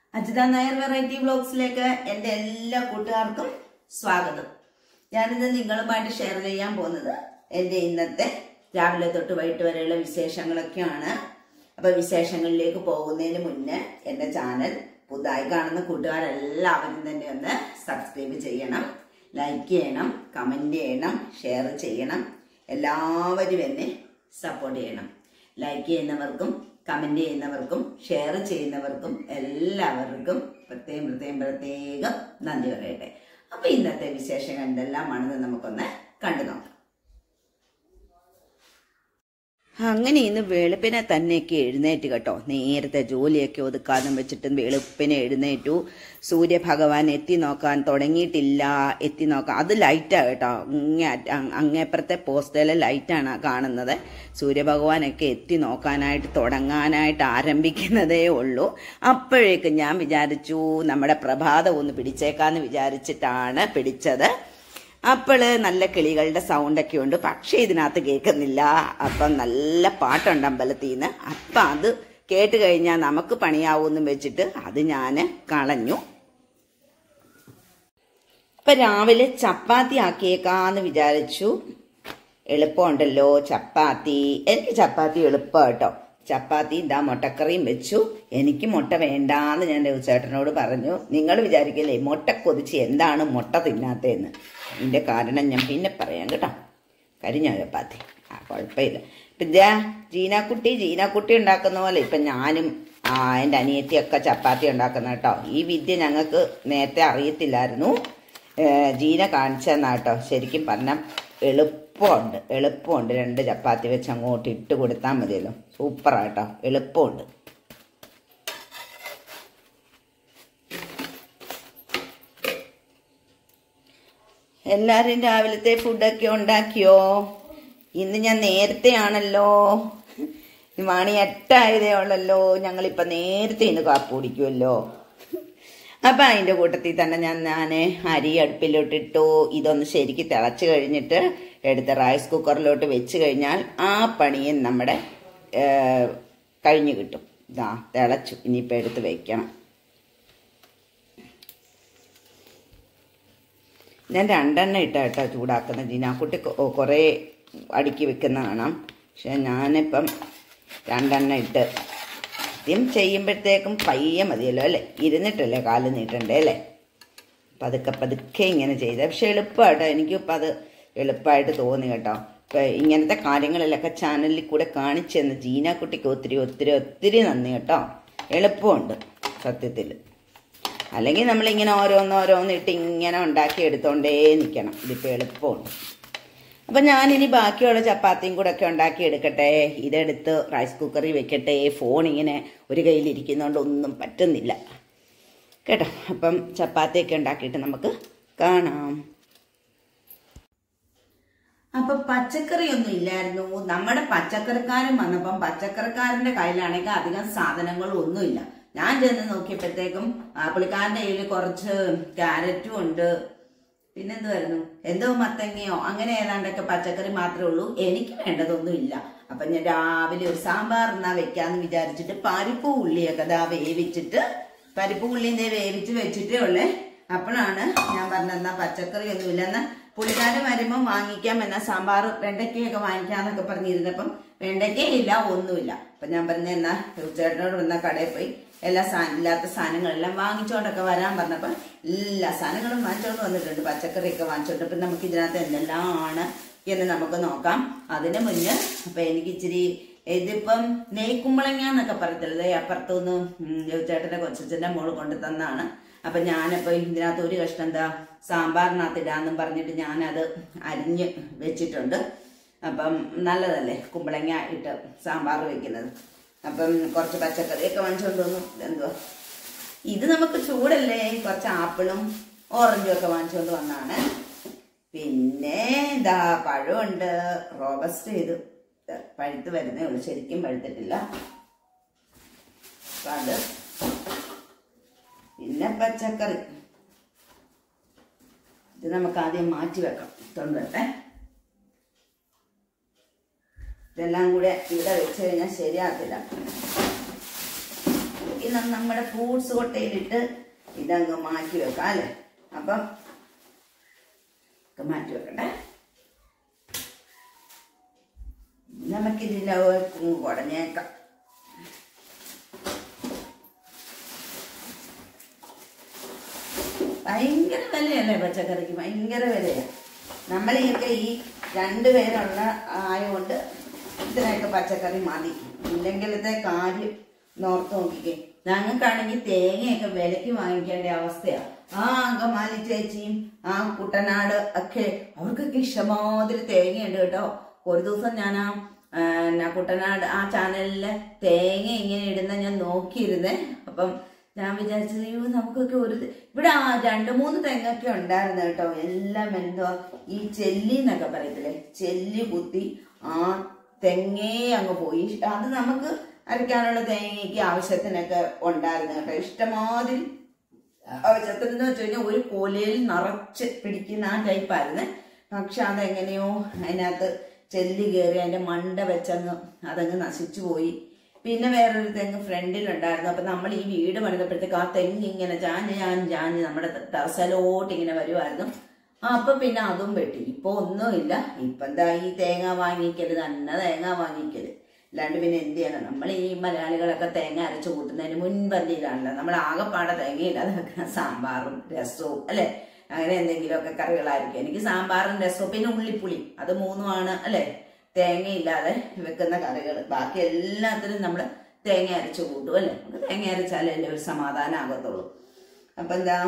Ajitha Nair variety വ്ലോഗ്സിലേക്ക് എൻ്റെ എല്ലാ കൂട്ടുകാർക്കും സ്വാഗതം ഞാനിന്ന് നിങ്ങളുമായിട്ട് ഷെയർ ചെയ്യാൻ പോകുന്നത് എൻ്റെ ഇന്നത്തെ രാവിലെ തൊട്ട് വൈകിട്ട് വരെയുള്ള വിശേഷങ്ങളൊക്കെയാണ് അപ്പൊ വിശേഷങ്ങളിലേക്ക് പോകുന്നതിന് മുന്നേ എൻ്റെ ചാനൽ പുതുതായി കാണുന്ന കൂട്ടുകാരെല്ലാവരും തന്നെ ഒന്ന് സബ്സ്ക്രൈബ് ചെയ്യണം ലൈക്ക് ചെയ്യണം കമന്റ് ചെയ്യണം ഷെയർ ചെയ്യണം എല്ലാവരും എന്നെ സപ്പോർട്ട് ചെയ്യണം ലൈക്ക് ചെയ്യുന്നവർക്കും കമന്റ് ചെയ്യുന്നവർക്കും ഷെയർ ചെയ്യുന്നവർക്കും എല്ലാവർക്കും പ്രത്യേകം പ്രത്യേകം പ്രത്യേകം നന്ദി പറയട്ടെ അപ്പൊ ഇന്നത്തെ വിശേഷങ്ങൾ എന്തെല്ലാമാണെന്ന് നമുക്കൊന്ന് കണ്ടു നോക്കാം അങ്ങനെ ഇന്ന് വെളുപ്പിനെ തന്നെയൊക്കെ എഴുന്നേറ്റ് കേട്ടോ നേരത്തെ ജോലിയൊക്കെ ഒതുക്കാതെ വെച്ചിട്ട് വെളുപ്പിനെ എഴുന്നേറ്റു സൂര്യഭഗവാൻ എത്തി നോക്കാൻ തുടങ്ങിയിട്ടില്ല എത്തി നോക്കാൻ അത് ലൈറ്റാ കേട്ടോ അങ്ങേ അറ്റ- അങ്ങേപ്പുറത്തെ പോസ്റ്റയിലെ ലൈറ്റാണ് കാണുന്നത് സൂര്യഭഗവാനൊക്കെ എത്തി നോക്കാനായിട്ട് തുടങ്ങാനായിട്ട് ആരംഭിക്കുന്നതേ ഉള്ളൂ അപ്പോഴേക്കും ഞാൻ വിചാരിച്ചു നമ്മുടെ പ്രഭാതം ഒന്ന് പിടിച്ചേക്കാന്ന് വിചാരിച്ചിട്ടാണ് പിടിച്ചത് അപ്പോള് നല്ല കിളികളുടെ സൗണ്ടൊക്കെ ഉണ്ട് പക്ഷേ ഇതിനകത്ത് കേൾക്കുന്നില്ല അപ്പം നല്ല പാട്ടുണ്ട് അമ്പലത്തിൽ നിന്ന് അപ്പം അത് കേട്ട് കഴിഞ്ഞാൽ നമുക്ക് പണിയാവൂന്നും വെച്ചിട്ട് അത് ഞാൻ കളഞ്ഞു ഇപ്പൊ രാവിലെ ചപ്പാത്തി ആക്കിയേക്കാന്ന് വിചാരിച്ചു എളുപ്പമുണ്ടല്ലോ ചപ്പാത്തി എനിക്ക് ചപ്പാത്തി എളുപ്പം കേട്ടോ ചപ്പാത്തി ഇതാ മുട്ടക്കറിയും വെച്ചു എനിക്ക് മുട്ട വേണ്ടാന്ന് ഞാൻ രഘുചേട്ടനോട് പറഞ്ഞു നിങ്ങൾ വിചാരിക്കില്ലേ മുട്ട കൊതിച്ച് എന്താണ് മുട്ട തിന്നാത്തതെന്ന് ഇതിന്റെ കാരണം ഞാൻ പിന്നെ പറയാം കേട്ടോ കരിഞ്ഞ ചപ്പാത്തി ആ കുഴപ്പമില്ല ഇപ്പം ഇതാ ജീനാക്കുട്ടി ജീനാക്കുട്ടി ഉണ്ടാക്കുന്ന പോലെ ഇപ്പം ഞാനും ആ എൻ്റെ അനിയത്തിയൊക്കെ ചപ്പാത്തി ഉണ്ടാക്കുന്ന കേട്ടോ ഈ വിദ്യ ഞങ്ങൾക്ക് നേരത്തെ അറിയത്തില്ലായിരുന്നു ഏഹ് ജീന കാണിച്ചെന്നാ കേട്ടോ ശരിക്കും പറഞ്ഞാൽ എളുപ്പമുണ്ട് എളുപ്പമുണ്ട് രണ്ട് ചപ്പാത്തി വെച്ച് അങ്ങോട്ട് ഇട്ട് കൊടുത്താൽ മതിയല്ലോ സൂപ്പറാട്ടോ എളുപ്പമുണ്ട് എല്ലാവരും രാവിലത്തെ ഫുഡൊക്കെ ഉണ്ടാക്കിയോ ഇന്ന് ഞാൻ നേരത്തെ ആണല്ലോ മണി എട്ടായതേ ഉള്ളല്ലോ ഞങ്ങളിപ്പോ നേരത്തെ ഇന്ന് കാപ്പ് കുടിക്കുമല്ലോ അപ്പൊ അതിന്റെ കൂട്ടത്തിൽ തന്നെ ഞാൻ ഞാൻ അരി അടുപ്പിലോട്ടിട്ടു ഇതൊന്ന് ശരിക്ക് തിളച്ച് കഴിഞ്ഞിട്ട് എടുത്ത് റൈസ് കുക്കറിലോട്ട് വെച്ച് കഴിഞ്ഞാൽ ആ പണിയും നമ്മുടെ ഏഹ്, കഴിഞ്ഞു കിട്ടും ഇതാ തിളച്ചു ഇനിയിപ്പോൾ എടുത്ത് വെക്കണം ഞാൻ രണ്ടെണ്ണം ഇട്ട കേട്ടോ ചൂടാക്കുന്ന ജീനാക്കുട്ടി കൊ- കുറേ അടുക്കി വെക്കുന്ന കാണാം പക്ഷെ ഞാനിപ്പം രണ്ടെണ്ണം ഇട്ട് ആദ്യം ചെയ്യുമ്പോഴത്തേക്കും പയ്യെ മതിയല്ലോ അല്ലേ ഇരുന്നിട്ടല്ലേ കാല് നീട്ടണ്ടേ അല്ലേ പതുക്കെ പതുക്കെ ഇങ്ങനെ ചെയ്ത പക്ഷെ എളുപ്പമായിട്ടോ എനിക്കിപ്പോൾ അത് എളുപ്പമായിട്ട് തോന്നി കേട്ടോ ഇപ്പം ഇങ്ങനത്തെ കാര്യങ്ങളിലൊക്കെ ചാനലിൽ കൂടെ കാണിച്ചു തന്ന ജീനാക്കുട്ടിക്ക് ഒത്തിരി ഒത്തിരി ഒത്തിരി നന്ദി കേട്ടോ എളുപ്പമുണ്ട് സത്യത്തിൽ അല്ലെങ്കിൽ നമ്മളിങ്ങനെ ഓരോന്നോരോന്ന് ഇട്ട് ഇങ്ങനെ ഉണ്ടാക്കി എടുത്തോണ്ടേ നിൽക്കണം ഇതിപ്പോൾ എളുപ്പമുണ്ട് അപ്പം ഞാനിനി ബാക്കിയുള്ള ചപ്പാത്തിയും കൂടെ ഒക്കെ ഉണ്ടാക്കി എടുക്കട്ടെ ഇതെടുത്ത് റൈസ് കുക്കറിൽ വെക്കട്ടെ ഫോൺ ഇങ്ങനെ ഒരു കയ്യിലിരിക്കുന്നതുകൊണ്ട് ഒന്നും പറ്റുന്നില്ല കേട്ടോ അപ്പം ചപ്പാത്തിയൊക്കെ ഉണ്ടാക്കിയിട്ട് നമുക്ക് കാണാം അപ്പൊ പച്ചക്കറി ഒന്നും ഇല്ലായിരുന്നു നമ്മുടെ പച്ചക്കറിക്കാരൻ വന്നപ്പം പച്ചക്കറിക്കാരന്റെ കയ്യിലാണെങ്കിൽ അധികം സാധനങ്ങളും ഒന്നുമില്ല ഞാൻ ചെന്ന് നോക്കിയപ്പോഴത്തേക്കും ആ പുള്ളിക്കാരന്റെ കയ്യിൽ കുറച്ച് ക്യാരറ്റും ഉണ്ട് പിന്നെന്തുവായിരുന്നു എന്തോ മത്തങ്ങയോ അങ്ങനെ ഏതാണ്ടൊക്കെ പച്ചക്കറി മാത്രമേ ഉള്ളൂ എനിക്ക് വേണ്ടതൊന്നും ഇല്ല അപ്പൊ ഞാൻ രാവിലെ ഒരു സാമ്പാർ എന്നാ വെക്കാന്ന് വിചാരിച്ചിട്ട് പരിപ്പ് ഉള്ളിയൊക്കെ ദാ വേവിച്ചിട്ട് പരിപ്പ് ഉള്ളിയും ദേ വേവിച്ച് വെച്ചിട്ടേ ഉള്ളേ അപ്പോഴാണ് ഞാൻ പറഞ്ഞത് എന്നാ പച്ചക്കറി ഒന്നുമില്ല എന്നാ പുള്ളിക്കാരൻ വരുമ്പം വാങ്ങിക്കാം എന്നാ സാമ്പാർ വെണ്ടയ്ക്കയൊക്കെ വാങ്ങിക്കാന്നൊക്കെ പറഞ്ഞിരുന്നപ്പം വെണ്ടയ്ക്കയില്ല ഒന്നുമില്ല അപ്പൊ ഞാൻ പറഞ്ഞ എന്നാ ചേട്ടനോട് വന്ന കടയിൽ പോയി എല്ലാ സാധനം ഇല്ലാത്ത സാധനങ്ങളെല്ലാം വാങ്ങിച്ചോണ്ടൊക്കെ വരാൻ പറഞ്ഞപ്പോ എല്ലാ സാധനങ്ങളും വാങ്ങിച്ചോണ്ട് വന്നിട്ടുണ്ട് പച്ചക്കറിയൊക്കെ വാങ്ങിച്ചോണ്ട് അപ്പൊ നമുക്ക് ഇതിനകത്ത് എന്തെല്ലാം ആണ് എന്ന് നമുക്ക് നോക്കാം അതിന് മുന്നേ അപ്പൊ എനിക്ക് ഇച്ചിരി ഇതിപ്പം നെയ്ക്കുമ്പളങ്ങ എന്നൊക്കെ പറയത്തില്ലേ അപ്പുറത്തുനിന്ന് ചേട്ടന്റെ കൊച്ചച്ഛന്റെ മോള് കൊണ്ടു തന്നാണ് അപ്പൊ ഞാനിപ്പോ ഇതിനകത്ത് ഒരു കഷ്ണം എന്താ സാമ്പാറിനകത്ത് ഇടാന്നും പറഞ്ഞിട്ട് ഞാനത് അരിഞ്ഞ് വെച്ചിട്ടുണ്ട് അപ്പം നല്ലതല്ലേ കുമ്പളങ്ങ ഇട്ട് സാമ്പാർ വെക്കുന്നത് അപ്പം കുറച്ച് പച്ചക്കറിയൊക്കെ വാങ്ങിച്ചുകൊണ്ട് വന്നു എന്തുവാ ഇത് നമുക്ക് ചൂടല്ലേ കുറച്ച് ആപ്പിളും ഓറഞ്ചും ഒക്കെ വാങ്ങിച്ചുകൊണ്ട് വന്നാണ് പിന്നെ ഇതാ പഴമുണ്ട് റോബസ്റ്റ് ചെയ്ത് പഴുത്ത് വരുന്നേ ഉള്ളൂ ശരിക്കും പഴുത്തിട്ടില്ല അപ്പൊ അത് പിന്നെ പച്ചക്കറി ഇത് നമുക്ക് ആദ്യം മാറ്റി വെക്കാം തൊണ്ടട്ടെ ഇതെല്ലാം കൂടെ ഇവിടെ വെച്ച് കഴിഞ്ഞാൽ ശരിയാകത്തില്ല ഇന്ന് നമ്മുടെ ഫ്രൂട്ട്സ് കൊട്ടയിലിട്ട് ഇതങ്ങ് മാറ്റി വെക്കാം അല്ലേ അപ്പം ഒക്കെ മാറ്റി വെക്കട്ടെ നമുക്കിതിൻ്റെ കുടഞ്ഞേക്കാം ഭയങ്കര വിലയല്ലേ പച്ചക്കറിക്ക് ഭയങ്കര വിലയാണ് നമ്മളെയൊക്കെ ഈ രണ്ട് പേരുള്ള ആയതുകൊണ്ട് ഇതിനൊക്കെ പച്ചക്കറി മതി ഇല്ലെങ്കിലത്തെ കാര്യം നോർത്ത് നോക്കിക്കേ ഞങ്ങൾക്കാണെങ്കിൽ തേങ്ങയൊക്കെ വിലയ്ക്ക് വാങ്ങിക്കേണ്ട അവസ്ഥയാണ് ആ അങ്കമാലി ചേച്ചിയും ആ കുട്ടനാട് ഒക്കെ അവർക്കൊക്കെ ഇഷ്ടമാതിരി തേങ്ങയുണ്ട് കേട്ടോ ഒരു ദിവസം ഞാൻ ആ ആ, എന്നാ കുട്ടനാട് ആ ചാനലില് തേങ്ങ ഇങ്ങനെ ഇടുന്ന ഞാൻ നോക്കിയിരുന്നേ അപ്പം ഞാൻ വിചാരിച്ചത് അയ്യോ നമുക്കൊക്കെ ഒരു തെ- ഇവിടെ ആ രണ്ട് മൂന്ന് തെങ്ങൊക്കെ ഉണ്ടായിരുന്നു കേട്ടോ എല്ലാം എന്തോ ഈ ചെല്ലി എന്നൊക്കെ പറയത്തില്ലേ ചെല്ലി കുത്തി ആ തെങ്ങേ അങ്ങ് പോയി അത് നമുക്ക് അരയ്ക്കാനുള്ള തേങ്ങയ്ക്ക് ആവശ്യത്തിനൊക്കെ ഉണ്ടായിരുന്നു കേട്ടോ ഇഷ്ടമാതിരി ആവശ്യത്തിന് എന്ന് വെച്ച് കഴിഞ്ഞാൽ ഒരു കോലയിൽ നിറച്ച് പിടിക്കുന്ന ആ ടൈപ്പായിരുന്നു പക്ഷെ അതെങ്ങനെയോ അതിനകത്ത് ചെല്ലി കയറി അതിന്റെ മണ്ട വെച്ചങ്ങ് അതങ്ങ് നശിച്ചു പോയി പിന്നെ വേറൊരു തെങ്ങ് ഫ്രണ്ടിലുണ്ടായിരുന്നു അപ്പൊ നമ്മൾ ഈ വീട് പണിതപ്പോഴത്തേക്ക് ആ തെങ്ങ് ഇങ്ങനെ ചാഞ്ഞ് ചാഞ്ഞ് ചാഞ്ഞ് നമ്മുടെ ടെറസലോട്ട് ഇങ്ങനെ വരുമായിരുന്നു ആ അപ്പൊ പിന്നെ അതും വെട്ടി ഇപ്പൊ ഒന്നുമില്ല ഇപ്പൊ എന്താ ഈ തേങ്ങ വാങ്ങിക്കല് തന്നെ തേങ്ങ വാങ്ങിക്കല് അല്ലാണ്ട് പിന്നെ എന്ത് ചെയ്യണം നമ്മൾ ഈ മലയാളികളൊക്കെ തേങ്ങ അരച്ചു കൂട്ടുന്നതിന് മുൻപന്തിയിലാണല്ലോ നമ്മൾ ആകെപ്പാടെ തേങ്ങയില്ലാതെ വെക്കുന്ന സാമ്പാറും രസവും അല്ലെ അങ്ങനെ എന്തെങ്കിലുമൊക്കെ കറികളായിരിക്കും എനിക്ക് സാമ്പാറും രസവും പിന്നെ ഉള്ളിപ്പുളി അത് മൂന്നുമാണ് അല്ലെ തേങ്ങയില്ലാതെ വെക്കുന്ന കറികൾ ബാക്കി എല്ലാത്തിനും നമ്മൾ തേങ്ങ അരച്ചു കൂട്ടും അല്ലെ നമുക്ക് തേങ്ങ അരച്ചാലേ ഒരു സമാധാനം ആകത്തുള്ളൂ അപ്പൊ എന്താ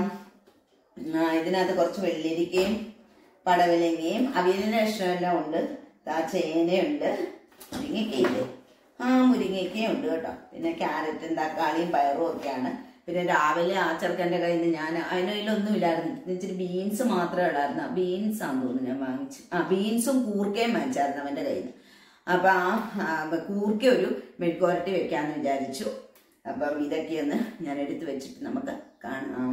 ആ, ഇതിനകത്ത് കുറച്ച് വെള്ളിരിക്കയും പടവലങ്ങയും അവിയലിന്റെ ഇഷ്ടമെല്ലാം ഉണ്ട് ദാ ചേനയുണ്ട് മുരിങ്ങയ്ക്കയില്ലേ ആ മുരിങ്ങയ്ക്കയും ഉണ്ട് കേട്ടോ പിന്നെ ക്യാരറ്റും തക്കാളിയും പയറും ഒക്കെയാണ് പിന്നെ രാവിലെ ആ ചെറുക്കൻ്റെ കയ്യിൽ നിന്ന് ഞാൻ അതിനൊന്നും ഇല്ലായിരുന്നു ഇച്ചിരി ബീൻസ് മാത്രമേ ഉള്ളായിരുന്നു ബീൻസ് ആണെന്ന് തോന്നുന്നു ഞാൻ വാങ്ങിച്ചു ആ ബീൻസും കൂർക്കയും വാങ്ങിച്ചായിരുന്നു അവൻ്റെ കയ്യിൽ നിന്ന് അപ്പൊ ആ ആ, കൂർക്ക ഒരു മെഴുക്കുവരട്ടി വെക്കാന്ന് വിചാരിച്ചു അപ്പം ഇതൊക്കെയൊന്ന് ഞാൻ എടുത്തു വെച്ചിട്ട് നമുക്ക് കാണാം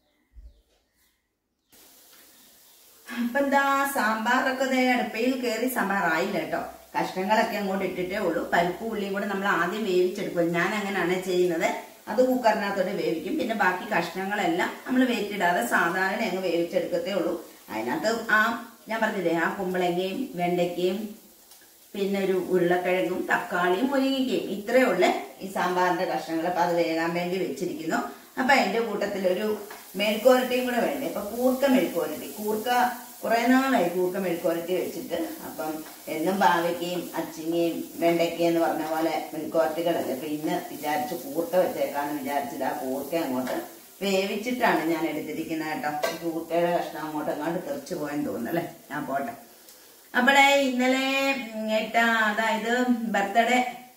അപ്പൊ എന്താ സാമ്പാറൊക്കെ ദേ അടുപ്പയിൽ കയറി സാമ്പാർ ആയില്ല കേട്ടോ കഷ്ണങ്ങളൊക്കെ അങ്ങോട്ട് ഇട്ടിട്ടേ ഉള്ളൂ പരിപ്പ് ഉള്ളിയും കൂടെ നമ്മൾ ആദ്യം വേവിച്ചെടുക്കും ഞാൻ അങ്ങനെയാണ് ചെയ്യുന്നത് അത് കുക്കറിനകത്തോട്ട് വേവിക്കും പിന്നെ ബാക്കി കഷ്ണങ്ങളെല്ലാം നമ്മൾ വേറ്റിടാതെ സാധാരണ അങ്ങ് വേവിച്ചെടുക്കത്തേ ഉള്ളൂ അതിനകത്ത് ആ ഞാൻ പറഞ്ഞില്ലേ ആ കുമ്പളങ്ങയും വെണ്ടയ്ക്കയും പിന്നെ ഒരു ഉരുളക്കിഴങ്ങും തക്കാളിയും മുരിങ്ങയ്ക്കയും ഇത്രയേ ഉള്ളേ ഈ സാമ്പാറിന്റെ കഷ്ണങ്ങൾ അപ്പൊ അത് വേകാൻ വേണ്ടി വെച്ചിരിക്കുന്നു അപ്പൊ അതിന്റെ കൂട്ടത്തിൽ ഒരു മെഴുക്കുവരട്ടിയും കൂടെ വേണ്ടേ അപ്പൊ കൂർക്ക മെഴുക്കുവരട്ടി കൂർക്ക കുറെ നാളായി കൂർക്ക മെഴുക്കുവരട്ടി വെച്ചിട്ട് അപ്പം എന്നും പാവയ്ക്കയും അച്ചിങ്ങയും വെണ്ടയ്ക്കയും എന്ന് പറഞ്ഞ പോലെ മെഴുക്കുവരട്ടികളല്ലേ അപ്പൊ ഇന്ന് വിചാരിച്ചു കൂർക്ക വെച്ചേക്കാന്ന് വിചാരിച്ചിട്ട് ആ കൂർക്ക അങ്ങോട്ട് വേവിച്ചിട്ടാണ് ഞാൻ എടുത്തിരിക്കുന്നത് കേട്ടോ ഈ കൂർക്കയുടെ കഷ്ണം അങ്ങോട്ട് അങ്ങോട്ട് തെറിച്ചു പോയെന്ന് തോന്നുന്നു അല്ലേ ഞാൻ പോട്ടെ അപ്പോഴേ ഇന്നലെ ഉം, എട്ട അതായത് ബർത്ത്ഡേ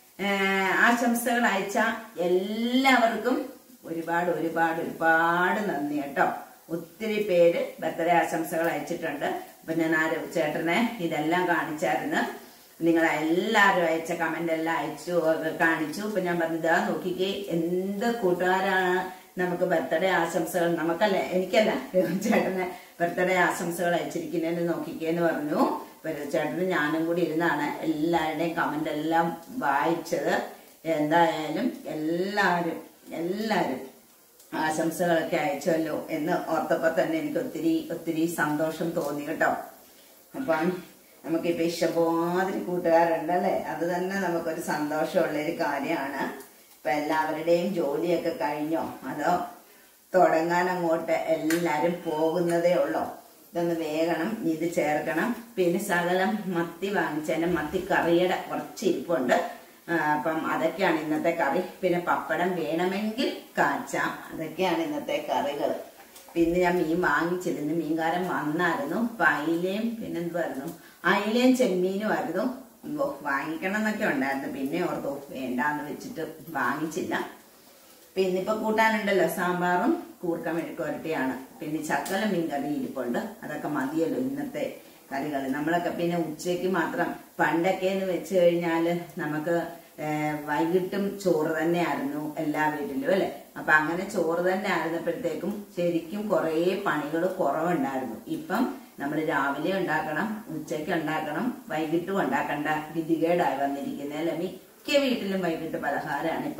ആശംസകൾ അയച്ച എല്ലാവർക്കും ഒരുപാട് ഒരുപാട് ഒരുപാട് നന്ദി കേട്ടോ ഒത്തിരി പേര് ബർത്ത്ഡേ ആശംസകൾ അയച്ചിട്ടുണ്ട് അപ്പൊ ഞാൻ ആ ചേട്ടനെ ഇതെല്ലാം കാണിച്ചായിരുന്നു നിങ്ങൾ എല്ലാവരും അയച്ച കമന്റ് എല്ലാം അയച്ചു അത് കാണിച്ചു ഇപ്പൊ ഞാൻ പറഞ്ഞത് "ദാ നോക്കിക്കേ എന്ത് കൂട്ടുകാരാണ് നമുക്ക് ബർത്ത്ഡേ ആശംസകൾ നമുക്കല്ല എനിക്കല്ല ചേട്ടന് ബർത്ത്ഡേ ആശംസകൾ അയച്ചിരിക്കുന്നതെന്ന് നോക്കിക്കേന്ന് പറഞ്ഞു ഇപ്പൊ ചേട്ടന് ഞാനും കൂടി ഇരുന്നാണ് എല്ലാവരുടെയും കമന്റ് എല്ലാം വായിച്ചത് എന്തായാലും എല്ലാവരും എല്ലാവരും ആശംസകളൊക്കെ അയച്ചല്ലോ എന്ന് ഓർത്തപ്പോ തന്നെ എനിക്ക് ഒത്തിരി ഒത്തിരി സന്തോഷം തോന്നി കേട്ടോ അപ്പം നമുക്കിപ്പോ ഇഷ്ടമാതിരി കൂട്ടുകാരുണ്ടല്ലേ അത് തന്നെ നമുക്കൊരു സന്തോഷമുള്ള ഒരു കാര്യമാണ് ഇപ്പൊ എല്ലാവരുടെയും ജോലിയൊക്കെ കഴിഞ്ഞോ അതോ തുടങ്ങാൻ അങ്ങോട്ട് എല്ലാരും പോകുന്നതേ ഉള്ളോ ഇതൊന്ന് വേഗണം ഇത് ചേർക്കണം പിന്നെ ശകലം മത്തി വാങ്ങിച്ചതിന്റെ മത്തി കറിയുടെ കുറച്ച് ഇരിപ്പുണ്ട് ആ, അപ്പം അതൊക്കെയാണ് ഇന്നത്തെ കറി പിന്നെ പപ്പടം വേണമെങ്കിൽ കാച്ചാം അതൊക്കെയാണ് ഇന്നത്തെ കറികൾ പിന്നെ ഞാൻ മീൻ വാങ്ങിച്ചിരുന്നു മീൻകാരൻ വന്നായിരുന്നു അപ്പൊ അയിലയും പിന്നെന്തുവായിരുന്നു അയിലയും ചെമ്മീനുമായിരുന്നു ഓ, വാങ്ങിക്കണം എന്നൊക്കെ ഉണ്ടായിരുന്നു പിന്നെ ഓർത്തു വേണ്ടാന്ന് വെച്ചിട്ട് വാങ്ങിച്ചില്ല പിന്നെ ഇപ്പൊ കൂട്ടാനുണ്ടല്ലോ സാമ്പാറും കൂർക്ക മെഴുക്കുവരട്ടിയാണ് പിന്നെ ചക്കല മീൻ കറി ഇരിപ്പുണ്ട് അതൊക്കെ മതിയല്ലോ ഇന്നത്തെ കറികൾ നമ്മളൊക്കെ പിന്നെ ഉച്ചയ്ക്ക് മാത്രം പണ്ടൊക്കെ എന്ന് വെച്ച് കഴിഞ്ഞാല് നമുക്ക് ഏഹ്, വൈകിട്ടും ചോറ് തന്നെയായിരുന്നു എല്ലാ വീട്ടിലും അല്ലെ അപ്പൊ അങ്ങനെ ചോറ് തന്നെ ആയിരുന്നപ്പോഴത്തേക്കും ശരിക്കും കുറേ പണികൾ കുറവുണ്ടായിരുന്നു ഇപ്പം നമ്മൾ രാവിലെ ഉണ്ടാക്കണം ഉച്ചയ്ക്ക് ഉണ്ടാക്കണം വൈകിട്ടും ഉണ്ടാക്കേണ്ട ഗതികേടായി വന്നിരിക്കുന്നത് അല്ലെ മിക്ക വീട്ടിലും വൈകിട്ട് പലഹാരമാണ് ഇപ്പം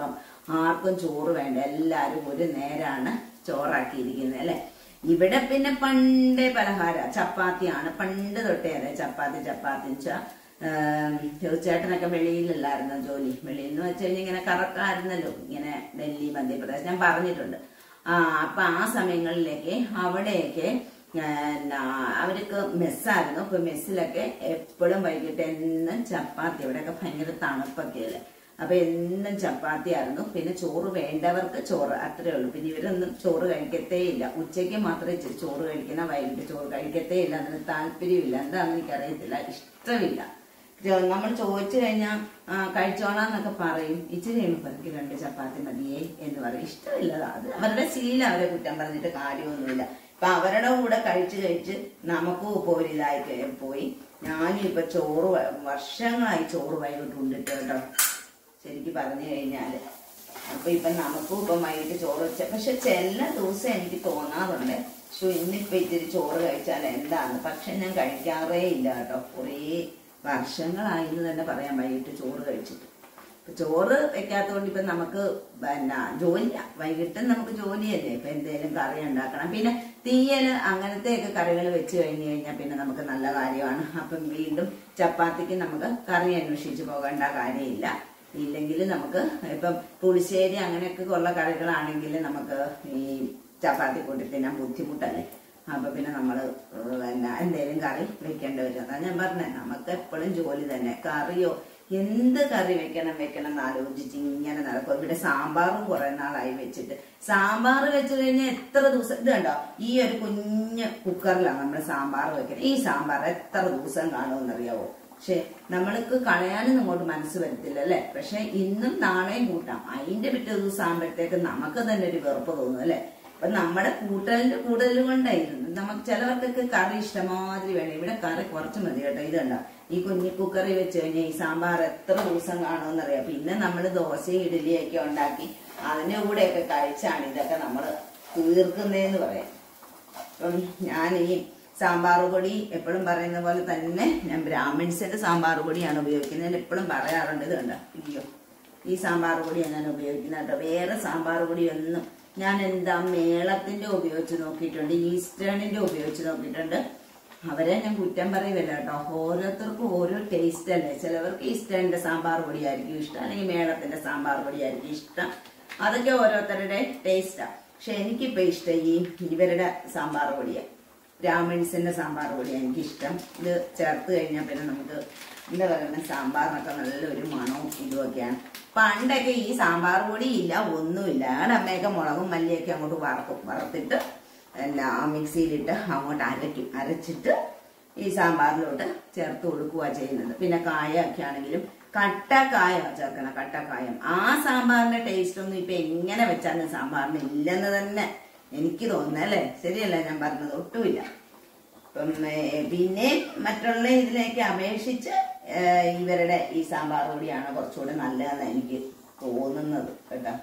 ആർക്കും ചോറ് വേണ്ട എല്ലാവരും ഒരു നേരാണ് ചോറാക്കിയിരിക്കുന്നത് അല്ലെ ഇവിടെ പിന്നെ പണ്ടേ പലഹാര ചപ്പാത്തിയാണ് പണ്ട് തൊട്ടേ അതെ ചപ്പാത്തി ചപ്പാത്തി വെച്ചാ തീർച്ചയായിട്ടും വെളിയിലല്ലായിരുന്നു ജോലി വെളിയിൽ എന്ന് വെച്ച് കഴിഞ്ഞാൽ ഇങ്ങനെ കറക്കായിരുന്നല്ലോ ഇങ്ങനെ ഡൽഹി മധ്യപ്രദേശ് ഞാൻ പറഞ്ഞിട്ടുണ്ട് ആ അപ്പൊ ആ സമയങ്ങളിലേക്ക് അവിടെയൊക്കെ എന്നാ, അവർക്ക് മെസ്സായിരുന്നു അപ്പൊ മെസ്സിലൊക്കെ എപ്പോഴും വൈകിട്ട് എന്നും ചപ്പാത്തി ഇവിടെയൊക്കെ ഭയങ്കര തണുപ്പൊക്കെ അല്ലേ അപ്പൊ എന്നും ചപ്പാത്തി ആയിരുന്നു പിന്നെ ചോറ് വേണ്ടവർക്ക് ചോറ് അത്രേ ഉള്ളൂ പിന്നെ ഇവരൊന്നും ചോറ് കഴിക്കത്തേ ഇല്ല ഉച്ചയ്ക്ക് മാത്രമേ ഇച്ചിരി ചോറ് കഴിക്കുന്ന വൈകിട്ട് ചോറ് കഴിക്കത്തേ ഇല്ല അതിന് താല്പര്യമില്ല എന്താണെന്ന് എനിക്കറിയത്തില്ല ഇഷ്ടമില്ല ചോ- നമ്മൾ ചോദിച്ചു കഴിഞ്ഞാൽ കഴിച്ചോളാം എന്നൊക്കെ പറയും ഇച്ചിരി കഴിയുമ്പോൾ എനിക്ക് രണ്ട് ചപ്പാത്തി മതിയേ എന്ന് പറയും ഇഷ്ടമില്ല അത് അവരുടെ ശീലം അവരെ കുറ്റം പറഞ്ഞിട്ട് കാര്യമൊന്നുമില്ല ഇപ്പൊ അവരുടെ കൂടെ കഴിച്ച് കഴിച്ച് നമുക്കും ഇപ്പോൾ ഒരു ഇതായി കഴി- പോയി ഞാനും ഇപ്പൊ ചോറ് വ- വർഷങ്ങളായി ചോറ് വൈകിട്ട് ഉണ്ടിട്ട് കേട്ടോ ശരിക്കും പറഞ്ഞു കഴിഞ്ഞാല് അപ്പൊ ഇപ്പൊ നമുക്കും ഇപ്പൊ വൈകിട്ട് ചോറ് വെച്ച പക്ഷെ ചില ദിവസം എനിക്ക് തോന്നാറുണ്ട് പക്ഷെ ഇന്നിപ്പോ ഇത്തിരി ചോറ് കഴിച്ചാൽ എന്താണ് പക്ഷെ ഞാൻ കഴിക്കാറേ ഇല്ല കേട്ടോ കുറേ വർഷങ്ങളായി എന്ന് തന്നെ പറയാം വൈകിട്ട് ചോറ് കഴിച്ചിട്ട് ഇപ്പൊ ചോറ് വെക്കാത്തതുകൊണ്ട് ഇപ്പൊ നമുക്ക് പിന്നെ ജോലിയാ വൈകിട്ടും നമുക്ക് ജോലിയല്ലേ ഇപ്പൊ എന്തേലും കറി ഉണ്ടാക്കണം പിന്നെ തീയല് അങ്ങനത്തെയൊക്കെ കറികൾ വെച്ച് കഴിഞ്ഞ് കഴിഞ്ഞാൽ പിന്നെ നമുക്ക് നല്ല കാര്യമാണ് അപ്പം വീണ്ടും ചപ്പാത്തിക്ക് നമുക്ക് കറി അന്വേഷിച്ച് പോകേണ്ട കാര്യമില്ല ഇല്ലെങ്കിൽ നമുക്ക് ഇപ്പം പുളിശ്ശേരി അങ്ങനെയൊക്കെ ഉള്ള കറികളാണെങ്കിൽ നമുക്ക് ഈ ചപ്പാത്തി കൂട്ടി തിന്നാൻ ബുദ്ധിമുട്ടല്ലേ അപ്പൊ പിന്നെ നമ്മൾ പിന്നെ എന്തെങ്കിലും കറി വെക്കേണ്ടി വരും അതാ ഞാൻ പറഞ്ഞത് നമുക്ക് എപ്പോഴും ജോലി തന്നെ കറിയോ എന്ത് കറി വെക്കണം വെക്കണം എന്ന് ആലോചിച്ച് ഇങ്ങനെ നടക്കും ഇവിടെ സാമ്പാറും കുറെ നാളായി വെച്ചിട്ട് സാമ്പാർ വെച്ച് കഴിഞ്ഞാൽ എത്ര ദിവസം ഇത് കണ്ടോ ഈ ഒരു കുഞ്ഞ് കുക്കറിലാണ് നമ്മൾ സാമ്പാർ വെക്കുന്നത് ഈ സാമ്പാർ എത്ര ദിവസം കാണുമെന്നറിയാവോ പക്ഷെ നമ്മൾക്ക് കളയാനും അങ്ങോട്ട് മനസ്സ് വരത്തില്ല അല്ലെ പക്ഷെ ഇന്നും നാളെയും കൂട്ടാം അതിന്റെ പിറ്റേ ദിവസം ആകുമ്പോഴത്തേക്ക് നമുക്ക് തന്നെ ഒരു വെറുപ്പ് തോന്നും അല്ലെ അപ്പൊ നമ്മുടെ കൂട്ടലിന്റെ കൂടുതൽ കൊണ്ടായിരുന്നു നമുക്ക് ചിലവർക്കൊക്കെ കറി ഇഷ്ടമാതിരി വേണം ഇവിടെ കറി കുറച്ച് മതി കേട്ടോ ഇത് കണ്ടോ ഈ കുഞ്ഞി കുക്കറി വെച്ച് കഴിഞ്ഞാൽ ഈ സാമ്പാർ എത്ര ദിവസം കാണുമെന്നറിയാം പിന്നെ നമ്മൾ ദോശയും ഇഡലിയൊക്കെ ഉണ്ടാക്കി അതിന്റെ കൂടെയൊക്കെ കഴിച്ചാണ് ഇതൊക്കെ നമ്മൾ തീർക്കുന്നതെന്ന് പറയാം അപ്പം ഞാൻ ഈ സാമ്പാർ പൊടി എപ്പോഴും പറയുന്ന പോലെ തന്നെ ഞാൻ ബ്രാഹ്മിൺസിന്റെ സാമ്പാർ പൊടിയാണ് ഉപയോഗിക്കുന്നത് ഞാൻ എപ്പോഴും പറയാറുണ്ട് ഇത് കണ്ടോ അയ്യോ ഈ സാമ്പാർ പൊടിയാണ് ഞാൻ ഉപയോഗിക്കുന്നത് കേട്ടോ വേറെ സാമ്പാർ പൊടിയൊന്നും ഞാൻ എന്താ മേളത്തിന്റെ ഉപയോഗിച്ച് നോക്കിയിട്ടുണ്ട് ഈസ്റ്റേണിന്റെ ഉപയോഗിച്ച് നോക്കിയിട്ടുണ്ട് അവരെ ഞാൻ കുറ്റം പറയുമല്ല കേട്ടോ ഓരോരുത്തർക്കും ഓരോ ടേസ്റ്റ് അല്ലേ ചിലവർക്ക് ഈസ്റ്റേണിന്റെ സാമ്പാർ പൊടിയായിരിക്കും ഇഷ്ടം അല്ലെങ്കിൽ മേളത്തിന്റെ സാമ്പാർ പൊടിയായിരിക്കും ഇഷ്ടം അതൊക്കെ ഓരോരുത്തരുടെ ടേസ്റ്റാണ് പക്ഷെ എനിക്കിപ്പോ ഇഷ്ടം ഈ ഇവരുടെ സാമ്പാർ പൊടിയാണ് ബ്രാഹ്മിൺസിന്റെ സാമ്പാർ പൊടിയാണ് എനിക്കിഷ്ടം ഇത് ചേർത്ത് കഴിഞ്ഞാൽ പിന്നെ നമുക്ക് എന്താ പറയുക സാമ്പാറിനൊക്കെ നല്ലൊരു മണവും ഇതുമൊക്കെയാണ് പണ്ടൊക്കെ ഈ സാമ്പാർ പൊടി ഇല്ല ഒന്നുമില്ല ഞങ്ങളുടെ അമ്മയൊക്കെ മുളകും മല്ലിയൊക്കെ അങ്ങോട്ട് വറക്കും വറുത്തിട്ട് എന്നാ മിക്സിയിലിട്ട് അങ്ങോട്ട് അരയ്ക്കും അരച്ചിട്ട് ഈ സാമ്പാറിലോട്ട് ചേർത്ത് കൊടുക്കുക ചെയ്യുന്നത് പിന്നെ കായ ഒക്കെ ആണെങ്കിലും കട്ടക്കായ ചേർക്കണം കട്ടക്കായം ആ സാമ്പാറിന്റെ ടേസ്റ്റ് ഒന്നും ഇപ്പൊ എങ്ങനെ വെച്ചാലും സാമ്പാറിന് ഇല്ലെന്ന് തന്നെ എനിക്ക് തോന്നുന്നത് അല്ലേ ശരിയല്ല ഞാൻ പറഞ്ഞത് ഒട്ടുമില്ല അപ്പം ഏ, പിന്നെ മറ്റുള്ള ഇതിലേക്ക് അപേക്ഷിച്ച് ഏ, ഇവരുടെ ഈ സാമ്പാർ പൊടിയാണ് കുറച്ചുകൂടി നല്ലതെന്ന് എനിക്ക് തോന്നുന്നത് കേട്ടോ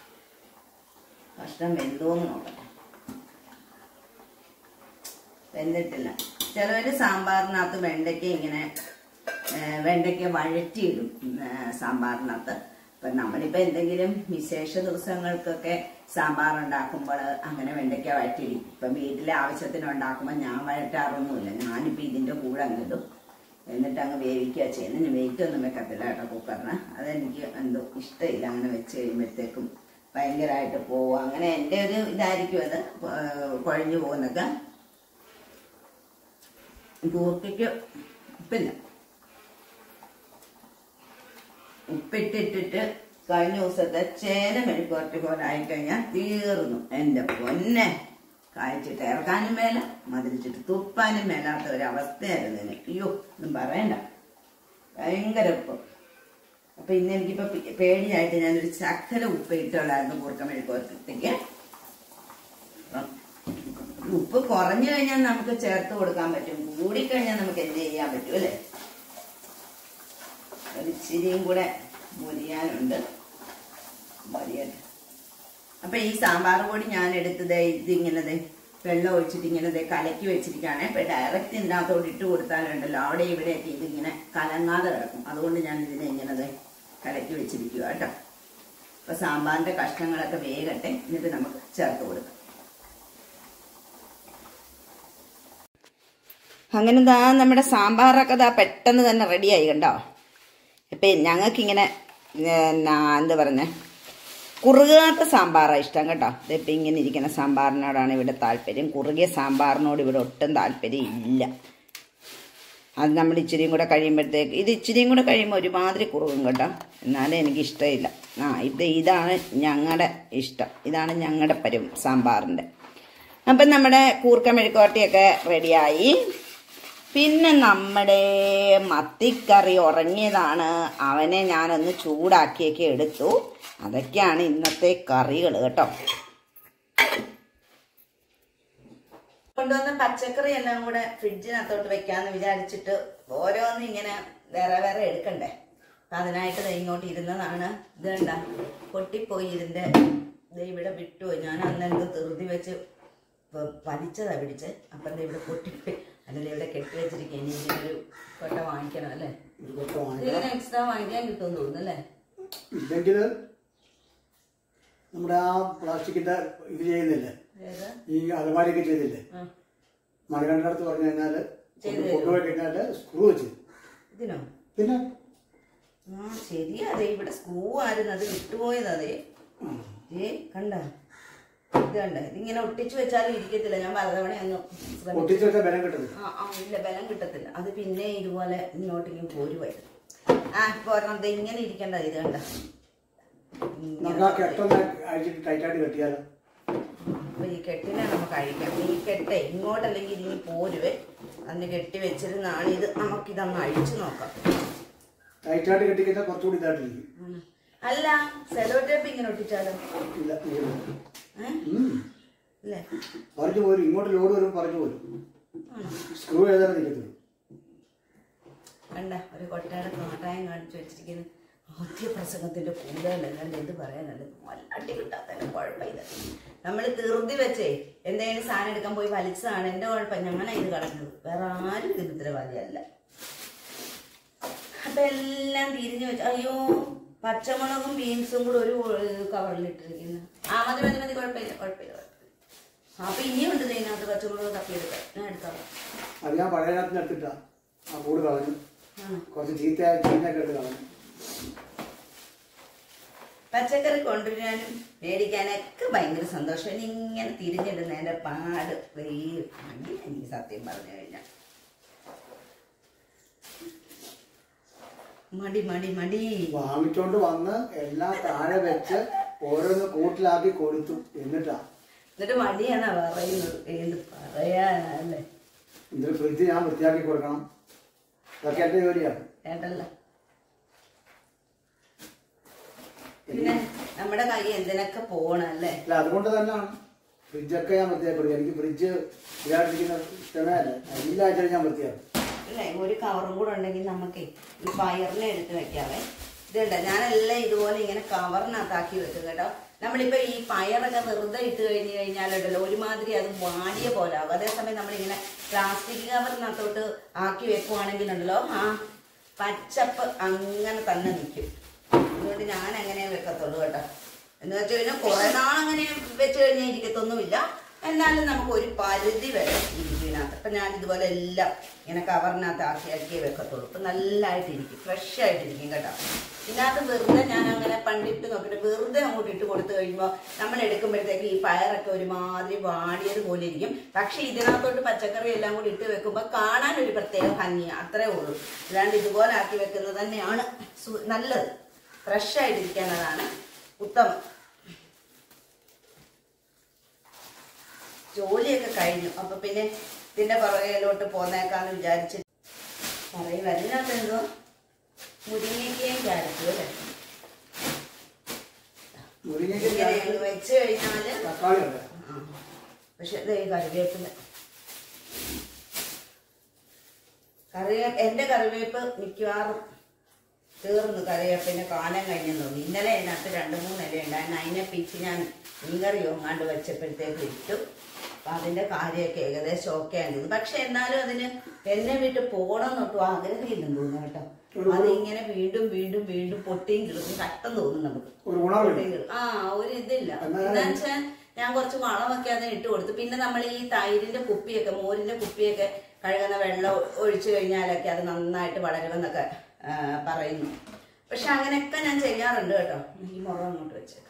കഷ്ടം വെന്തോന്ന് നോക്കട്ടെ വെന്തിട്ടില്ല ചിലവര് സാമ്പാറിനകത്ത് വെണ്ടയ്ക്ക ഇങ്ങനെ ഏ, വെണ്ടയ്ക്ക വഴറ്റിയിടും ഏ, സാമ്പാറിനകത്ത് ഇപ്പൊ നമ്മളിപ്പോ എന്തെങ്കിലും വിശേഷ ദിവസങ്ങൾക്കൊക്കെ സാമ്പാർ ഉണ്ടാക്കുമ്പോൾ അങ്ങനെ വെണ്ടയ്ക്ക വഴറ്റിയിടും ഇപ്പൊ വീട്ടിലെ ആവശ്യത്തിന് ഉണ്ടാക്കുമ്പോൾ ഞാൻ വഴറ്റാറൊന്നുമില്ല ഞാനിപ്പോ ഇതിന്റെ കൂടെ അങ്ങ് ഇടും എന്നിട്ട് അങ്ങ് വേവിക്കുക ചെയ്യുന്നത് ഞാൻ വെയിറ്റ് ഒന്നും വെക്കത്തില്ല കേട്ടോ കുക്കറിന് അതെനിക്ക് എന്തോ ഇഷ്ടമില്ല അങ്ങനെ വെച്ച് കഴിയുമ്പോഴത്തേക്കും ഭയങ്കരമായിട്ട് പോവും അങ്ങനെ എൻ്റെ ഒരു ഇതായിരിക്കും അത് ഏ, കുഴഞ്ഞു പോകുന്നൊക്കെ കൂർക്കയ്ക്ക് ഉപ്പില്ല ഉപ്പിട്ടിട്ടിട്ട് കഴിഞ്ഞ ദിവസത്തെ ചേന മെഴുക്കുവരട്ടി പോലെ ആയിക്കഴിഞ്ഞാൽ തീർന്നു എൻ്റെ പൊന്നെ കായ്ച്ചിട്ട് ഇറക്കാനും മേല മതിലിച്ചിട്ട് തുപ്പാനും മേലാത്ത ഒരു അവസ്ഥയായിരുന്നു എനിക്ക് അയ്യോ ഒന്നും പറയണ്ട ഭയങ്കര ഉപ്പ് അപ്പൊ ഇന്ന് എനിക്കിപ്പോ പേ- പേടിയായിട്ട് ഞാനൊരു ചക്കല ഉപ്പ് ഇട്ടുള്ളായിരുന്നു കൂർക്ക മെഴുക്കുവരട്ടിക്ക് അപ്പം ഉപ്പ് കുറഞ്ഞു കഴിഞ്ഞാൽ നമുക്ക് ചേർത്ത് കൊടുക്കാൻ പറ്റും കൂടിക്കഴിഞ്ഞാൽ നമുക്ക് എന്ത് ചെയ്യാൻ പറ്റും അല്ലേ ഒരു ഇച്ചിരിയും കൂടെ മുരിയാനുണ്ട് മൊരിയട്ടെ അപ്പൊ ഈ സാമ്പാർ പൊടി ഞാൻ എടുത്തത് ഇതിങ്ങനെ ദേ വെള്ളം ഒഴിച്ചിട്ട് ഇങ്ങനെ ദേ കലക്കി വെച്ചിരിക്കുകയാണ് ഇപ്പൊ ഡയറക്റ്റ് ഇതിനകത്തോട് ഇട്ട് കൊടുത്താലുണ്ടല്ലോ അവിടെ ഇവിടെയൊക്കെ ഇതിങ്ങനെ കലങ്ങാതെ കിടക്കും അതുകൊണ്ട് ഞാൻ ഇതിനെ ഇങ്ങനെ ദേ കലക്കി വെച്ചിരിക്കുക കേട്ടോ അപ്പൊ സാമ്പാറിന്റെ കഷ്ണങ്ങളൊക്കെ വേഗട്ടെ എന്നിട്ട് നമുക്ക് ചേർത്ത് കൊടുക്കാം അങ്ങനെ ദാ നമ്മുടെ സാമ്പാറൊക്കെ ദാ പെട്ടെന്ന് തന്നെ റെഡിയായി കണ്ടോ ഇപ്പം ഞങ്ങൾക്കിങ്ങനെ എന്നാ എന്താ പറഞ്ഞേ കുറുകാത്ത സാമ്പാറാണ് ഇഷ്ടം കേട്ടോ ഇതിപ്പോൾ ഇങ്ങനെ ഇരിക്കുന്ന സാമ്പാറിനോടാണ് ഇവിടെ താല്പര്യം കുറുകിയ സാമ്പാറിനോട് ഇവിടെ ഒട്ടും താല്പര്യം ഇല്ല അത് നമ്മൾ ഇച്ചിരിയും കൂടെ കഴിയുമ്പോഴത്തേക്ക് ഇത് ഇച്ചിരിയും കൂടെ കഴിയുമ്പോൾ ഒരുമാതിരി കുറുകും കേട്ടോ എന്നാലും എനിക്ക് ഇഷ്ടമില്ല ആ ഇത് ഇതാണ് ഞങ്ങളുടെ ഇഷ്ടം ഇതാണ് ഞങ്ങളുടെ പരും സാമ്പാറിൻ്റെ അപ്പം നമ്മുടെ കൂർക്ക മെഴുക്കോട്ടിയൊക്കെ റെഡിയായി പിന്നെ നമ്മുടെ മത്തിക്കറി ഉറങ്ങിയതാണ് അവനെ ഞാനൊന്ന് ചൂടാക്കിയൊക്കെ എടുത്തു അതൊക്കെയാണ് ഇന്നത്തെ കറികൾ കേട്ടോ കൊണ്ടുവന്ന പച്ചക്കറി എല്ലാം കൂടെ ഫ്രിഡ്ജിനകത്തോട്ട് വെക്കാന്ന് വിചാരിച്ചിട്ട് ഓരോന്നും ഇങ്ങനെ വേറെ വേറെ എടുക്കണ്ടേ അപ്പൊ അതിനായിട്ട് ദേ ഇങ്ങോട്ട് ഇരുന്നതാണ് ഇത് കണ്ട പൊട്ടിപ്പോയി ഇതിന്റെ ദേ ഇവിടെ വിട്ടുപോയി ഞാൻ അന്ന് എന്ത് ധൃതി വെച്ച് വ- വലിച്ചതാ പിടിച്ച് അപ്പം ദേ ഇവിടെ പൊട്ടിപ്പോയി അല്ലെങ്കിൽ ഇവിടെ കെട്ടി വെച്ചിരിക്കുക ഇനി ഇതിനൊരു കൊട്ട വാങ്ങിക്കണം അല്ലേ ഇതൊക്കെ വാങ്ങി ഇതിന് എക്സ്ട്രാ വാങ്ങിക്കാൻ കിട്ടുമെന്ന് തോന്നുന്നു അല്ലേ ഇല്ലെങ്കിൽ നമ്മുടെ ആ പ്ലാസ്റ്റിക്കിന്റെ ഇത് ചെയ്യുന്നില്ലേ ഏത് ഈ അലമാരിയൊക്കെ ചെയ്തില്ലേ ആ, മണികണ്ഠൻ്റെ അടുത്ത് പറഞ്ഞു കഴിഞ്ഞാൽ ചെയ്ത് കൊണ്ടുപോയി കഴിഞ്ഞാൽ സ്ക്രൂ വെച്ച് ഇതിനോ പിന്നെ ആ ശരിയാ അതെ ഇവിടെ സ്ക്രൂ ആയിരുന്നു അത് വിട്ടുപോയത് അതെ ആ, ഏ കണ്ട ഇത് കണ്ട ഇതിങ്ങനെ ഒട്ടിച്ചു വെച്ചാലും ഇരിക്കത്തില്ല ഞാൻ പലതവണ അങ്ങ് ശ്രമിച്ചു ഒട്ടിച്ച് വെച്ചാൽ ബലം കിട്ടുന്നത് ആ ആ ഇല്ല ബലം കിട്ടത്തില്ല അത് പിന്നെ ഇതുപോലെ ഇങ്ങോട്ടേക്കും പോരുമായിരുന്നു ആ ഇപ്പൊ ഒരെണ്ണം ദേ ഇങ്ങനെ ഇരിക്കണ്ട ഇത് കണ്ട ഇങ്ങനെ നമുക്ക് ആ കെട്ടൊന്ന് അഴിച്ചിട്ട് ടൈറ്റായിട്ട് കെട്ടിയാലോ അപ്പൊ ഈ കെട്ടിനെ നമുക്ക് അഴിക്കാം ഈ കെട്ടേ ഇങ്ങോട്ടല്ലെങ്കിൽ ഇനി പോരുവേ അന്ന് കെട്ടി വെച്ചിരുന്നാണ് ഇത് നമുക്കിതങ്ങ് അഴിച്ചു നോക്കാം ടൈറ്റായിട്ട് കെട്ടിക്കഴിഞ്ഞാൽ കുറച്ചുകൂടി ഇതായിട്ടിരിക്കും ഉം. അല്ല സെലോ ടേപ്പ് ഇങ്ങനെ ഒട്ടിച്ചാലോ ഇല്ല ഇല്ല. ഏ ഉം. ഇല്ലേ പറഞ്ഞു പോരും ഇങ്ങോട്ട് ലോഡ് വരുമ്പോൾ പറഞ്ഞു പോരും ആണോ സ്ക്രൂ ഏതായാലും നിൽക്കത്തുള്ളൂ കണ്ട ഒരു കൊട്ടയുടെ കാട്ടായം കാണിച്ചു വെച്ചിരിക്കുന്നു ആദ്യ പ്രസംഗത്തിന്റെ കൂടുതലല്ലാണ്ട് എന്ത് പറയാനല്ലത് വല്ലാട്ടി കിട്ടാത്തതിന്റെ കുഴപ്പമില്ല നമ്മൾ തീർത്തി വെച്ചേ എന്തെങ്കിലും സാധനം എടുക്കാൻ പോയി വലിച്ചതാണ് എന്റെ കുഴപ്പം ഞാനാ ഇത് കളഞ്ഞത് വേറെ ആരും ഇതിന് ഉത്തരവാദിയല്ല അപ്പൊ എല്ലാം തിരിഞ്ഞു വെച്ചു അയ്യോ പച്ചമുളകും ബീൻസും കൂടെ ഒരു കവറിലിട്ടിരിക്കുന്നു ആ മതി മതി മതി കുഴപ്പമില്ല കുഴപ്പമില്ല കുഴപ്പമില്ല അപ്പൊ ഇനിയുണ്ട് ഇതിനകത്ത് പച്ചമുളക് തപ്പിയെടുക്കാൻ ഞാൻ എടുക്കാം അത് ഞാൻ പഴയതിനകത്ത് എടുത്തിട്ടാ ആ കൂട് കളഞ്ഞു ആണോ കുറച്ച് ചീത്ത ചീഞ്ഞൊക്കെ എടുത്ത് കളഞ്ഞു പച്ചക്കറി കൊണ്ടുവരാനും മേടിക്കാനൊക്കെ ഭയങ്കര സന്തോഷം ഇനി ഇങ്ങനെ തിരിഞ്ഞിടുന്നതിന്റെ പാട് വെയിൽ മടി എനിക്ക് സത്യം പറഞ്ഞു കഴിഞ്ഞാൽ മടി മടി മടി വാങ്ങിച്ചോണ്ട് വന്ന് എല്ലാം താഴെ വെച്ച് ഓരോന്ന് കൂട്ടിലാക്കി കൊടുത്തു എന്നിട്ടാ എന്നിട്ട് മടിയാണോ പറയുന്നത് എന്ത് പറയാനല്ലേ എന്നിട്ട് ഫ്രിഡ്ജ് ഞാൻ വൃത്തിയാക്കി കൊടുക്കണം ഇതൊക്കെ എന്റെ ജോലിയാണ് കേട്ടല്ലോ പിന്നെ നമ്മുടെ കൈ എന്തിനൊക്കെ പോണല്ലേ അല്ല അതുകൊണ്ട് തന്നെയാണ് ഫ്രിഡ്ജൊക്കെ ഞാൻ വൃത്തിയാക്കി കൊടുക്കും എനിക്ക് ഫ്രിഡ്ജ് ഇതായിട്ടിരിക്കുന്ന ഇഷ്ടമേ അല്ല എല്ലാ ആഴ്ചയും ഞാൻ വൃത്തിയാക്കും അല്ലേ ഒരു കവറും കൂടെ ഉണ്ടെങ്കിൽ നമുക്ക് ഈ പയറിനെ എടുത്ത് വെക്കാവേ ഇതുണ്ട് ഞാനെല്ലാം ഇതുപോലെ ഇങ്ങനെ കവറിനകത്താക്കി വെക്കും കേട്ടോ നമ്മളിപ്പോ ഈ പയറൊക്കെ വെറുതെ ഇട്ട് കഴിഞ്ഞ് കഴിഞ്ഞാലുണ്ടല്ലോ ഒരുമാതിരി അത് വാടിയ പോലെ ആകും അതേസമയം നമ്മളിങ്ങനെ പ്ലാസ്റ്റിക് കവറിനകത്തോട്ട് ആക്കി വെക്കുവാണെങ്കിലുണ്ടല്ലോ ആ പച്ചപ്പ് അങ്ങനെ തന്നെ നിൽക്കും അതുകൊണ്ട് ഞാൻ അങ്ങനെ വെക്കത്തുള്ളൂ കേട്ടോ എന്ന് വെച്ച് കഴിഞ്ഞാൽ കുറെ നാളങ്ങനെ വെച്ച് കഴിഞ്ഞാൽ ഇരിക്കത്തൊന്നുമില്ല എന്നാലും നമുക്ക് ഒരു പരിധി വരെ ഇരിക്കുന്നതിനകത്ത് അപ്പം ഞാൻ ഇതുപോലെ എല്ലാം ഇങ്ങനെ കവറിനകത്ത് ആക്കി ആക്കിയേ വെക്കത്തുള്ളൂ അപ്പം നല്ലതായിട്ടിരിക്കും ഫ്രഷ് ആയിട്ടിരിക്കും കേട്ടോ ഇതിനകത്ത് വെറുതെ ഞാൻ അങ്ങനെ പണ്ടിട്ട് നോക്കിയിട്ട് വെറുതെ അങ്ങോട്ട് ഇട്ട് കൊടുത്തു കഴിയുമ്പോൾ നമ്മൾ എടുക്കുമ്പോഴത്തേക്ക് ഈ പയറൊക്കെ ഒരുമാതിരി വാടിയത് പോലെ ഇരിക്കും പക്ഷെ ഇതിനകത്തോട്ട് പച്ചക്കറി എല്ലാം കൂടി ഇട്ട് വെക്കുമ്പോൾ കാണാൻ ഒരു പ്രത്യേക ഭംഗിയാണ് അത്രേ ഉള്ളൂ അല്ലാണ്ട് ഇതുപോലെ ആക്കി വെക്കുന്നത് തന്നെയാണ് സു- നല്ലത് ഫ്രഷ് ആയിട്ടിരിക്കാൻ അതാണ് ഉത്തമം ജോലിയൊക്കെ കഴിഞ്ഞു അപ്പൊ പിന്നെ ഇതിന്റെ പുറകിലോട്ട് പോന്നേക്കാന്ന് വിചാരിച്ച് പറയും അതിനകത്ത് എന്തോ മുരിങ്ങയ്ക്കയും ക്യാരറ്റും അല്ലേ മുരിങ്ങയ്ക്ക് ഇങ്ങനെ അങ്ങ് വെച്ച് കഴിഞ്ഞാല് തക്കാളി ഉണ്ട് ആ. പക്ഷെ ഇത് ഈ കറിവേപ്പില കറിവേ എന്റെ കറിവേപ്പ് മിക്കവാറും തീർന്നു കറിവേപ്പിന്റെ കാലം കഴിഞ്ഞെന്ന് തോന്നി ഇന്നലെ അതിനകത്ത് രണ്ട് മൂന്ന് ഇല ഉണ്ടായിരുന്നു അതിനെ പിച്ച് ഞാൻ മീൻകറി ഒങ്ങാണ്ട് വെച്ചപ്പോഴത്തേക്ക് ഇട്ടു അപ്പൊ അതിന്റെ കാര്യമൊക്കെ ഏകദേശം ഓക്കെ ആയിരുന്നു പക്ഷെ എന്നാലും അതിന് എന്നെ വിട്ട് പോകണം എന്നൊട്ടും ആഗ്രഹമില്ലെന്ന് തോന്നുന്നു കേട്ടോ അത് ഇങ്ങനെ വീണ്ടും വീണ്ടും വീണ്ടും പൊട്ടിയും കിടക്കും കട്ടം തോന്നും നമുക്ക് ഒരു ഉണർവ് പൊട്ടിയും കിടക്കും. ആ ഒരു ഇതില്ല എന്താ വെച്ചാൽ ഞാൻ കുറച്ച് വളമൊക്കെ അതിന് ഇട്ട് കൊടുത്തു പിന്നെ നമ്മൾ ഈ തൈരിന്റെ കുപ്പിയൊക്കെ മോരിന്റെ കുപ്പിയൊക്കെ കഴുകുന്ന വെള്ളം ഒഴിച്ചു കഴിഞ്ഞാലൊക്കെ അത് നന്നായിട്ട് വളരുമെന്നൊക്കെ ആ, പറയുന്നു പക്ഷെ അങ്ങനെയൊക്കെ ഞാൻ ചെയ്യാറുണ്ട് കേട്ടോ ഈ മുറം അങ്ങോട്ട് വെച്ചേക്കാം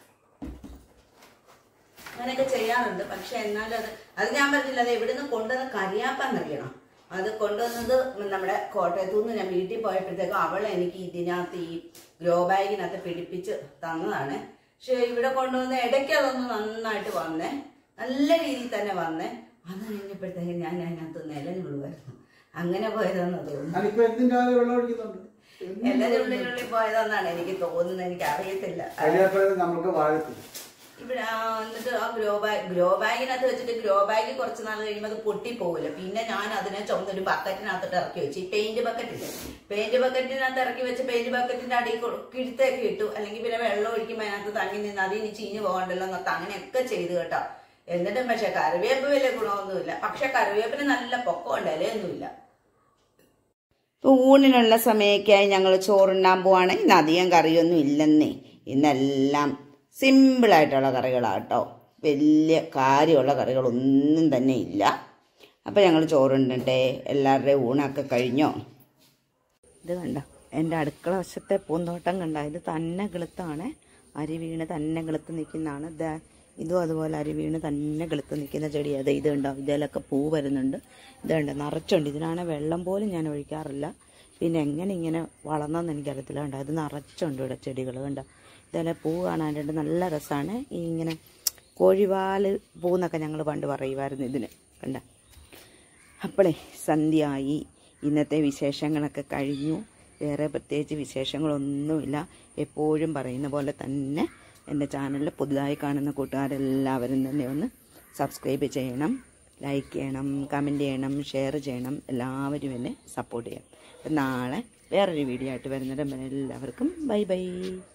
അങ്ങനെയൊക്കെ ചെയ്യാറുണ്ട് പക്ഷെ എന്നാലും അത് അത് ഞാൻ പറഞ്ഞില്ല അത് എവിടുന്ന് കൊണ്ടുവന്ന കരിയാപ്പാന്നറിയണം അത് കൊണ്ടുവന്നത് നമ്മുടെ കോട്ടയത്തു നിന്ന് ഞാൻ വീട്ടിൽ പോയപ്പോഴത്തേക്കും അവൾ എനിക്ക് ഇതിനകത്ത് ഈ ഗ്രോ ബാഗിനകത്ത് പിടിപ്പിച്ച് തന്നതാണ് പക്ഷെ ഇവിടെ കൊണ്ടുവന്ന ഇടയ്ക്ക് അതൊന്ന് നന്നായിട്ട് വന്നേ നല്ല രീതിയിൽ തന്നെ വന്നേ അത് കഴിഞ്ഞപ്പോഴത്തേക്കും ഞാൻ അതിനകത്ത് നിലം വീഴുമായിരുന്നു അങ്ങനെ പോയതെന്ന് തോന്നുന്നു ഞാനിപ്പോ എന്തിന്റെ ആളെ വെള്ളം ഒഴിക്കുന്നുണ്ട് എല്ലാവരും ഉള്ളിനുള്ളിൽ പോയതെന്നാണ് എനിക്ക് തോന്നുന്നത് എനിക്ക് അറിയത്തില്ല കഴിയപ്പോഴും നമുക്ക് വാഴത്തില്ല ഇവിടെ ആ, എന്നിട്ട് ആ ഗ്രോ ബാഗ് ഗ്രോ ബാഗിനകത്ത് വെച്ചിട്ട് ഗ്രോ ബാഗ് കുറച്ച് നാൾ കഴിയുമ്പോൾ അത് പൊട്ടിപ്പോവില്ല പിന്നെ ഞാൻ അതിനെ ചുമന്നൊരു ബക്കറ്റിനകത്തോട്ട് ഇറക്കി വെച്ചു ഈ പെയിന്റ് ബക്കറ്റ് ഇല്ലേ പെയിന്റ് ബക്കറ്റിനകത്ത് ഇറക്കി വെച്ച് പെയിന്റ് ബക്കറ്റിന്റെ അടിയിൽ കൊ- കിഴുത്തൊക്കെ ഇട്ടു അല്ലെങ്കിൽ പിന്നെ വെള്ളം ഒഴിക്കുമ്പോൾ അതിനകത്ത് തങ്ങി നിന്ന് അതിന് ചീഞ്ഞ് പോകണ്ടല്ലോ എന്നൊക്കെ അങ്ങനെയൊക്കെ ചെയ്തു കേട്ടോ എന്നിട്ടും പക്ഷെ കറിവേപ്പ് വലിയ ഗുണമൊന്നുമില്ല പക്ഷെ കറിവേപ്പിന് നല്ല പൊക്കമുണ്ട് ഇലയൊന്നുമില്ല ഇപ്പോൾ ഊണിനുള്ള സമയമൊക്കെയായി ഞങ്ങൾ ചോറുണ്ണാൻ പോവാണ് ഇന്ന് അധികം കറിയൊന്നും ഇല്ലെന്നേ ഇന്നെല്ലാം സിമ്പിളായിട്ടുള്ള കറികളാണ് കേട്ടോ വലിയ കാര്യമുള്ള കറികളൊന്നും തന്നെ ഇല്ല അപ്പോൾ ഞങ്ങൾ ചോറുണ്ടട്ടെ എല്ലാവരുടെയും ഊണൊക്കെ കഴിഞ്ഞോ ഇത് കണ്ട എൻ്റെ അടുക്കള വശത്തെ പൂന്തോട്ടം കണ്ട ഇത് തന്നെ കിളുത്താണ് അരി വീണ് തന്നെ കിളുത്ത് നിൽക്കുന്നതാണ് ഇത് ഇതും അതുപോലെ അരി വീണ് തന്നെ കിളുത്ത് നിൽക്കുന്ന ചെടിയാണ് അത് ഇത് കണ്ടോ ഇതിലൊക്കെ പൂ വരുന്നുണ്ട് ഇത് കണ്ടോ നിറച്ചുണ്ട് ഇതിനാണ് വെള്ളം പോലും ഞാൻ ഒഴിക്കാറില്ല പിന്നെ എങ്ങനെ ഇങ്ങനെ വളർന്നെന്ന് എനിക്കറിയത്തില്ല കണ്ടോ ഇത് നിറച്ചുണ്ട് ഇവിടെ ചെടികൾ കണ്ടോ ഇതേലെ പൂ കാണാനായിട്ട് നല്ല രസമാണ് ഈ ഇങ്ങനെ കോഴിവാല് പൂന്നൊക്കെ ഞങ്ങൾ പണ്ട് പറയുമായിരുന്നു ഇതിന് കണ്ട അപ്പോളേ സന്ധ്യയായി ഇന്നത്തെ വിശേഷങ്ങളൊക്കെ കഴിഞ്ഞു വേറെ പ്രത്യേകിച്ച് വിശേഷങ്ങളൊന്നുമില്ല എപ്പോഴും പറയുന്ന പോലെ തന്നെ എൻ്റെ ചാനലിൽ പുതുതായി കാണുന്ന കൂട്ടുകാരെല്ലാവരും തന്നെ ഒന്ന് സബ്സ്ക്രൈബ് ചെയ്യണം ലൈക്ക് ചെയ്യണം കമൻറ്റ് ചെയ്യണം ഷെയർ ചെയ്യണം എല്ലാവരും എന്നെ സപ്പോർട്ട് ചെയ്യണം അപ്പം നാളെ വേറൊരു വീഡിയോ ആയിട്ട് വരുന്നിടം വരെ എല്ലാവർക്കും ബൈ ബൈ